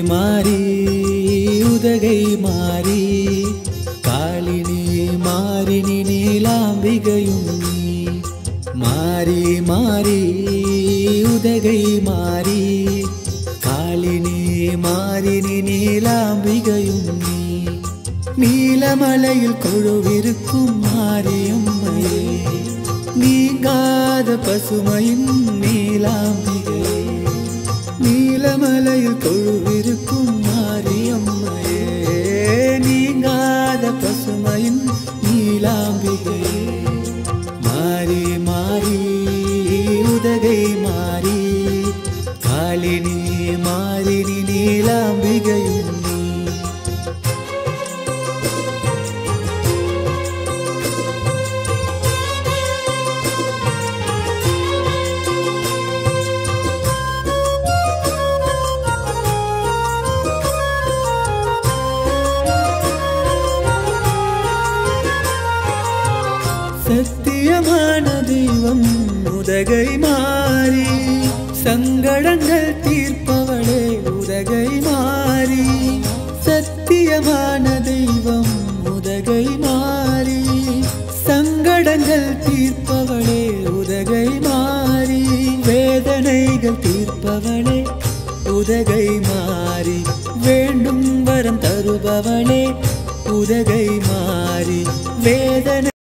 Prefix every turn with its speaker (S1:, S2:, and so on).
S1: மாறி உதகை மாறி காளினி மாறினி நீலாம்பிகையும் நீ மாறி மாறி உதகை மாறி காளினி மாறினி நீலாம்பிகையும் நீ நீலமலையில் கொழுவிருக்கும் மாரியம்மையே நீங்காத பசுமையின் நீலாம்பிகை நீலமலையில் கொழுவிருக்கும் மாரியம்மையே நீங்காத பசுமையின் நீலாம்பிகை மாறி மாறி உதகை மாறி காளினி மாறினி நீலாம்பிகையும் நீ சத்தியமான தெய்வம் உதகை மாறி சங்கடங்கள் தீர்ப்பவளே உதகை மாறி சத்தியமான தெய்வம் உதகை மாறி சங்கடங்கள் தீர்ப்பவளே உதகை மாறி வேதனைகள் தீர்ப்பவளே உதகை மாறி வேண்டும் வரம் தருபவளே உதகை மாறி வேதனை